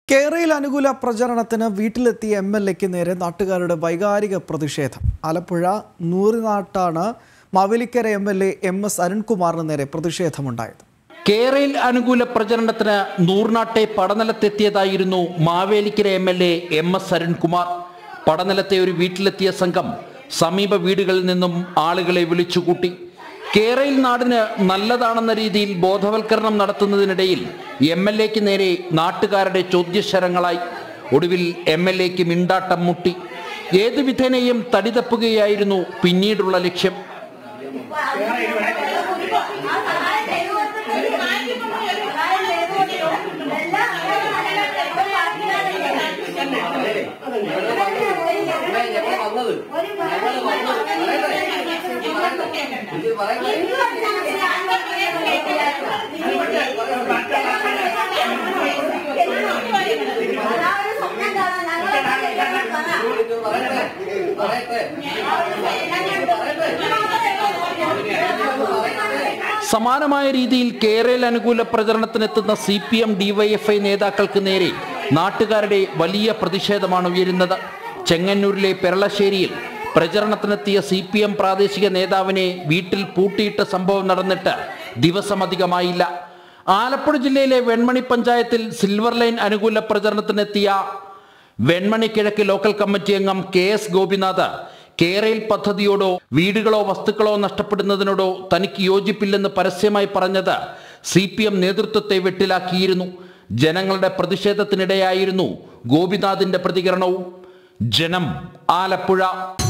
കേരളയിൽ അനുകൂല പ്രചരണത്തിന് വീട്ടിലെത്തിയ എം എൽ എക്ക് നേരെ നാട്ടുകാരുടെ വൈകാരിക പ്രതിഷേധം ആലപ്പുഴ നൂറിനാട്ടാണ് Mavelikkara M L A M S അരുൺകുമാറിന് നേരെ പ്രതിഷേധമുണ്ടായത് കേരയിൽ അനുകൂല പ്രചരണത്തിന് നൂറിനാട്ടെ പടനിലത്തെത്തിയതായിരുന്നു Mavelikkara M L A M S Arunkumar പടനിലത്തെ ഒരു വീട്ടിലെത്തിയ സംഘം സമീപ വീടുകളിൽ നിന്നും ആളുകളെ വിളിച്ചുകൂട്ടി കേരയിൽ നാടിന് നല്ലതാണെന്ന രീതിയിൽ ബോധവൽക്കരണം നടത്തുന്നതിനിടയിൽ എം എൽ എക്ക് നേരെ നാട്ടുകാരുടെ ചോദ്യശരങ്ങളായി ഒടുവിൽ എം എൽ എക്ക് മിണ്ടാട്ടം മുട്ടി ഏതു വിധേനയും തടി തപ്പുകയായിരുന്നു പിന്നീടുള്ള ലക്ഷ്യം സമാനമായ രീതിയിൽ കേരള അനുകൂല പ്രചരണത്തിനെത്തുന്ന സി പി എം ഡിവൈഎഫ്ഐ നേതാക്കൾക്ക് നേരെ നാട്ടുകാരുടെ വലിയ പ്രതിഷേധമാണ് ഉയരുന്നത് ചെങ്ങന്നൂരിലെ പെരളശ്ശേരിയിൽ പ്രചരണത്തിനെത്തിയ സി പി എം പ്രാദേശിക നേതാവിനെ വീട്ടിൽ പൂട്ടിയിട്ട സംഭവം നടന്നിട്ട് ദിവസമധികമായില്ല ആലപ്പുഴ ജില്ലയിലെ വെൺമണി പഞ്ചായത്തിൽ സിൽവർ ലൈൻ അനുകൂല പ്രചരണത്തിനെത്തിയ വെൺമണി കിഴക്ക് ലോക്കൽ കമ്മിറ്റി അംഗം കെ എസ് ഗോപിനാഥ് കേരയിൽ പദ്ധതിയോടോ വീടുകളോ വസ്തുക്കളോ നഷ്ടപ്പെടുന്നതിനോടോ തനിക്ക് യോജിപ്പില്ലെന്ന് പരസ്യമായി പറഞ്ഞത് സി പി എം നേതൃത്വത്തെ വെട്ടിലാക്കിയിരുന്നു ജനങ്ങളുടെ പ്രതിഷേധത്തിനിടെയായിരുന്നു ഗോപിനാഥിന്റെ പ്രതികരണവും ജനം ആലപ്പുഴ